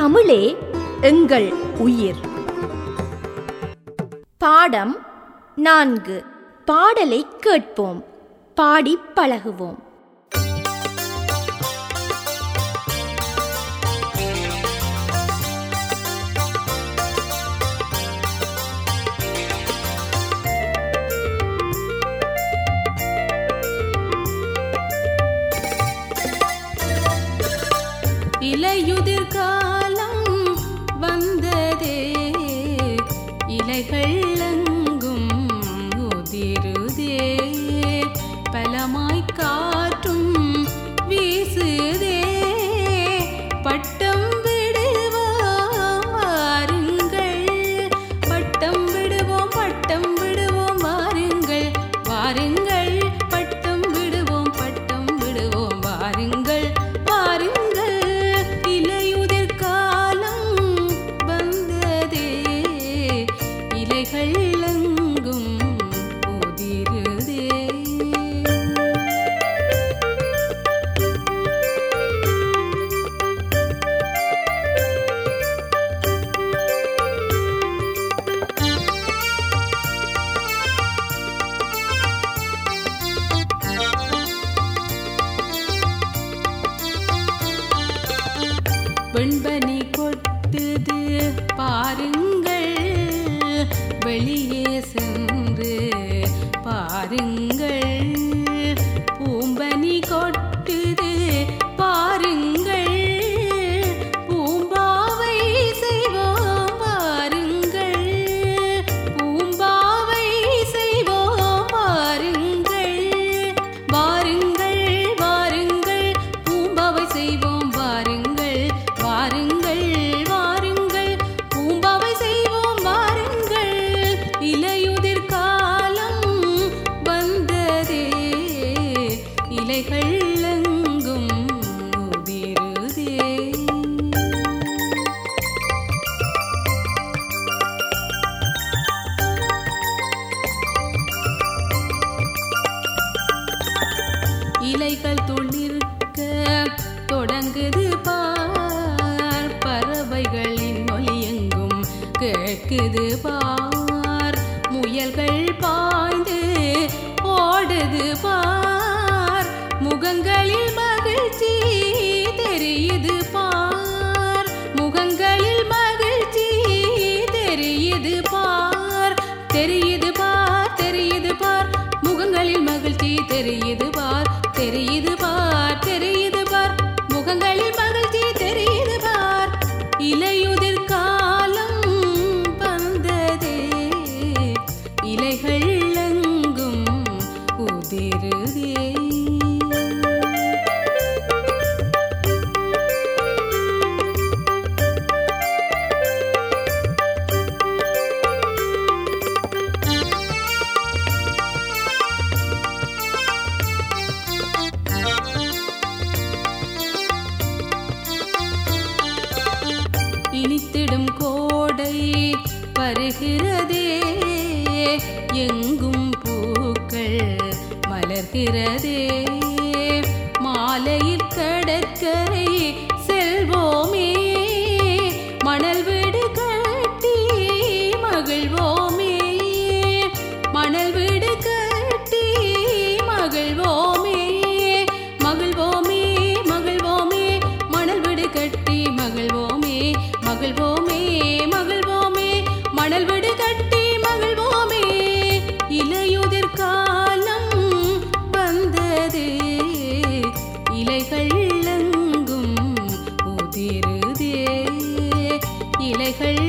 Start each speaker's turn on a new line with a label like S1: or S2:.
S1: தமிழே எங்கள் உயிர் பாடம் நான்கு பாடலை கேட்போம் பாடிப் பழகுவோம்
S2: இலையுதிர் காலம் வந்ததே இலைகள் எங்கும் உதிருதே பலமாய் காற்றும் வீசுதே பட்டம் விடுவோம் வாருங்கள் பட்டம் விடுவோம் பட்டம் விடுவோம் வாருங்கள் வாருங்கள் பட்டம் விடுவோம் பட்டம் விடுவோம் வாருங்கள் வாருங்கள் இலையுதிர் காலம் வந்ததே இலைகள் எங்கும் உதிருதே வெண்பனி கொட்டுது பாருங்கள் வெளியே சென்று பாருங்கள் பூம்பனி கொட்டுது பாருங்கள் பூம்பாவை செய்வோம் வாருங்கள் பூம்பாவை செய்வோம் வாருங்கள் வாருங்கள் வாருங்கள் பூம்பாவை செய்வோம் வாருங்கள் வாருங்கள் வாருங்கள் பூம்பாவை செய்வோம் வாருங்கள் இலையுதிர் காலம் வந்ததே இலைகள் எங்கும் உதிருதே இலைகள் துளிர்க்க தொடங்குது பார் பறவைகளின் ஒலி எங்கும் கேட்குது பார் முயல்கள் பாய்ந்து ஓடுது பார் முகங்களில் மகிழ்ச்சி தெரியுது பார் முகங்களில் மகிழ்ச்சி தெரியுது பார் தெரியுது பார் தெரியுது பார் முகங்களில் மகிழ்ச்சி தெரியுது பார் தெரியுது பார் தெரியுது பார் முகங்களில் மகிழ்ச்சி தெரியுது பார் இலையுதிர் காலம் வந்ததே இலைகள் எங்கும் உதிருதே இனித்திடும் கோடை வருகிறதே எங்கும் பூக்கள் மலர்கிறதே மாலையில் கடற்கரை செல்வோமே மணல் வீடு கட்டி மகிழ்வோமே மணல் வீடு கட்டி மகிழ்வோமே மகிழ்வோமே மகிழ்வோமே மணல் வீடு கட்டி மகிழ்வோமே மகிழ்வோமே மகிழ்வோமே மணல் வீடு கட்டி மகிழ்வோமே இலையுதிர் காலம் வந்ததே இலைகள் எங்கும் உதிருதே இலைகள்